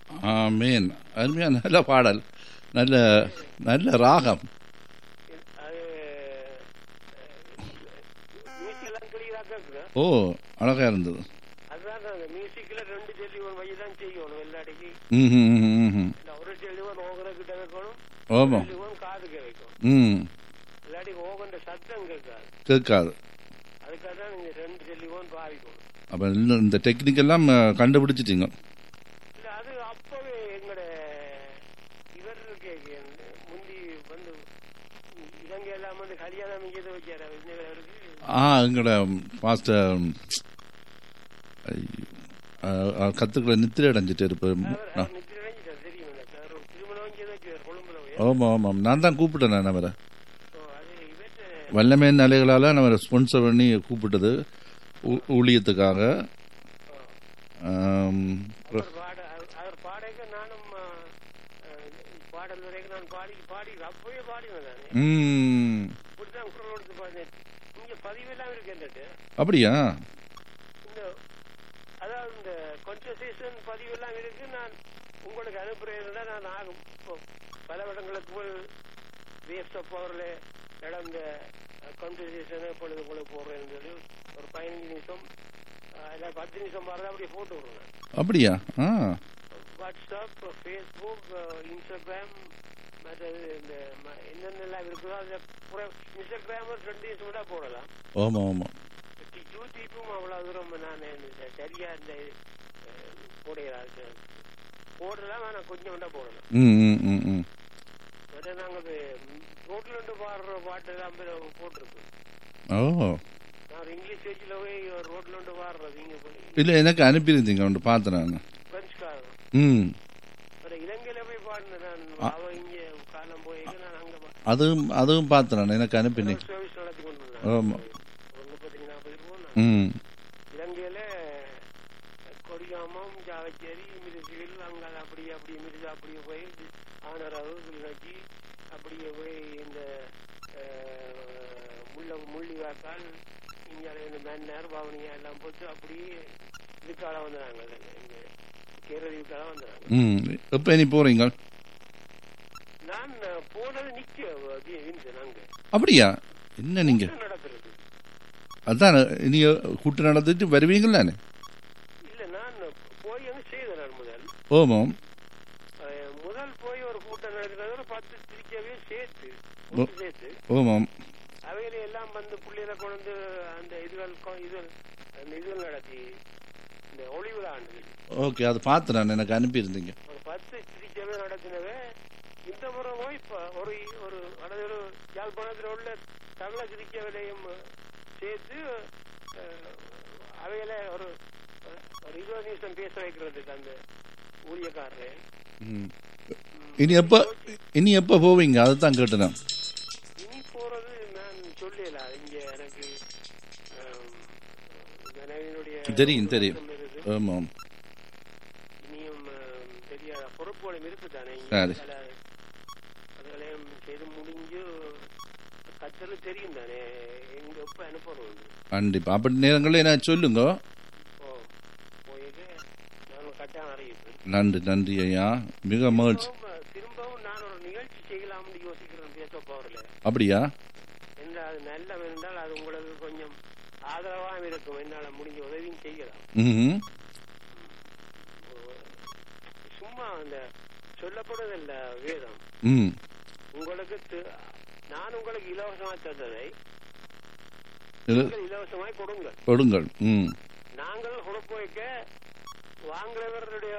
ஆமேன் அருமையான நல்ல பாடல் நல்ல நல்ல ராகம் அது மியூசிக் எல்லாம் கிளியரா கேக்குது ஓ அழகா இருந்தது அதுதான் அந்த மியூசிக்ல ரெண்டு டெலிவன் வழி தான் செய்யணும் எல்லாடிக்கு ம் ம், ம், ம். இந்த ஒரு டெலிவன் ஓகர கிட்ட வைக்கணும் ஆமாம் டெலிவன் காதுக்கு வைக்கணும் ம் இல்லாட்டி ஓகண்ட சத்தம் கேட்காது கேட்காது அதுக்காக தான் நீங்க ரெண்டு டெலிவன் பாவிக்கணும் அப்போ இன்னும் இந்த டெக்னிக் எல்லாம் அஹ், கண்டுபிடிச்சிட்டீங்க இல்ல அது அப்பவே எங்கட இவர் இருக்கே முந்தி வந்து இலங்கை எல்லாம் வந்து கல்யாணம் இங்கே வச்சாரு அவருக்கு ஆ எங்களோட பாஸ்டர் கத்துக்களை நித்திரை அடைஞ்சிட்டு இருப்பேன் அவர் அவர் நித்திரை அடைஞ்சிட்டார் தெரியும் எனக்கு அவர் ஒரு திருமணம் இங்கே வச்சார் கொழும்புல போய் ஆமாம் ஆமாம் நான் தான் கூப்பிட்டேன் நான் அவரை So, அது இவற்றை வல்லமே நிலைகளால் நம்ம ஸ்பான்சர் பண்ணி கூப்பிட்டது ஊ- ஊழியத்துக்காக ஆம், அவர் பாட அவர்- அவர் பாடைக்க நானும் ஆ, ஆ, பாடல் வரைக்கும் நான் பாடி பாடி அப்பவே பாடினேன் நான் ம், இப்படிதான் குரல் கொடுத்து பாடினேன் இங்க பதிவெல்லாம் இருக்கு என்னட்டு அப்படியா இந்த அதாவது இந்த கான்வர்சேஷன் பதிவெல்லாம் இருக்கு நான் உங்களுக்கு அனுப்புறேன்னா நான் ஆகும் இப்போ பல இடங்களுக்கு போய் வேஸ்ட் ஆஃப் பவர்ல நடந்த கான்வர்சேஷன் இப்பொழுது உங்களுக்கு போடுறேன்னு சொல்லி ஒரு பதினஞ்சு நிமிஷம் ஆ, இல்ல பத்து நிமிஷம் மாதிரி அப்படியே போட்டு விடுறேன் அப்படியா ஆ வாட்ஸ்அப் ஃபேஸ்புக் இன்ஸ்டாகிராம் மற்றது இந்த ம- என்னென்னலாம் இருக்குதோ அதில் பூரா இன்ஸ்டாகிராம் ஒரு ரெண்டு நிமிஷம் கூட போடலாம் ஆமாம் ஆமாம் யூடியூப்பும் அவ்வளோ தூரம் நான் இந்த சரியா இந்த அஹ், போடுகிறாரு போடலாம் ஆனால் கொஞ்சம் வேண்டாம் போடலாம் ம் ம் ம் ம் மற்ற நாங்கள் ரோட்டில் இருந்து பாடுற பாட்டு எல்லாம் போட்டிருக்கோம் ஓ நான் ஒரு இங்கிலீஷ் பேஜில் போய் ரோட்டில் இருந்து பாடுறது இங்கே போய் இல்லை எனக்கு அனுப்பியிருந்தீங்க ஒன்று பார்த்தேன் நான் பிரெஞ்சுக்காரன் ம் அப்புறம் இலங்கையில போய் பாடினேன் நான் அவ இங்கே காலம் போய் நான் அங்கே அதுவும் அதுவும் பார்த்தேன் நான் எனக்கு அனுப்பினீங்க சர்வீஸ் நடத்தி கொண்டு வந்தேன். ஆமா. ஒரு முப்பத்தஞ்சு நாற்பது போனேன் ம் இலங்கையில கொடியாமம் ஜாவச்சேரி மிருசிவில் அங்க அப்படியே அப்படியே மிருது அப்படியே போய் ஆனரவு கிளிநொச்சி அப்படியே போய் இந்த அஹ், முள்ள முள்ளிவாக்கால் இங்கே இந்த மன்னர் பவனியா எல்லாம் போட்டு அப்படியே இதுக்கால வந்துடுறாங்க இந்த கேரளீவுக்கால வந்துடுறாங்க ம் எப்போ நீ போகிறீங்க நான் போனது நிக்க வின்சன் அங்க அப்படியா என்ன நீங்கள் நடக்கிறது அதான் நீ கூட்டு நடந்துட்டு வருவீங்களானே இல்ல நான் போய் அங்க செய்தேன் நான் முதல் ஓமாம் அஹ், முதல் போய் ஒரு கூட்டம் நடக்கிறது ஒரு பத்து திருச்சியாவே சேர்த்து ஒன்று சேர்த்து ஓமாம் அவையில எல்லாம் வந்து பிள்ளைகளை கொண்டு அந்த இதுகள் கொ- இதுகள் அந்த இதுகள் நடத்தி இந்த ஒளி விழா ஆண்டு ஓகே அது பார்த்து நான் எனக்கு அனுப்பியிருந்தீங்க ஒரு பத்து திருச்சியாவே நடத்தினவே இந்த முறை போய் இப்ப ஒரு ஒரு அதாவது ஒரு யாழ்ப்பாணத்தில் உள்ள தமிழ திருச்சியாவிலையும் சேர்த்து அஹ், அவையில ஒரு ஒரு இருபது நிமிஷம் பேச வைக்கிறதுக்கு அந்த ஊழியக்காரரு ம் இனி எப்போ இனி எப்போ போவீங்க அதுதான் கேட்டேன் நான். இனி போறது நான் சொல்லல இங்க எனக்கு ஆம், மனைவியினுடைய தெரியும், தெரியும். ஒழுக்கம் இருக்கு. ஆமாம் இனியும் ஆம், தெரியாத பொறுப்புகளும் இருக்குதானே இங்க சரி. பல அதுகளையும் செய்து முடிஞ்சு கத்தரு தெரியும் தானே எங்க எப்ப அனுப்பணும் கண்டிப்பாக அப்படி நேரங்களில் என்ன சொல்லுங்க ஓ போயிட்டு நான் கட்டாயம் அறிவிப்பேன் நன்றி நன்றி ஐயா மிக மகிழ்ச்சி திரும்பவும் திரும்பவும் நான் ஒரு நிகழ்ச்சி செய்யலாம்னு யோசிக்கிறேன் பேச போறல அப்படியா என்றால் அது நல்ல என்றால் அது உங்களுக்கு கொஞ்சம் ஆதரவாக இருக்கும் என்னால் முடிஞ்ச உதவியும் செய்யலாம் ம் சும்மா அந்த சொல்லப்படுவதில்ல வேதம் ம் உங்களுக்கு தி- நான் உங்களுக்கு இலவசமாக தந்ததை இது நீங்கள் இலவசமாய் கொடுங்கள் கொடுங்கள் ம் நாங்கள் கொடுக்க வைக்க வாங்குறவர்களுடைய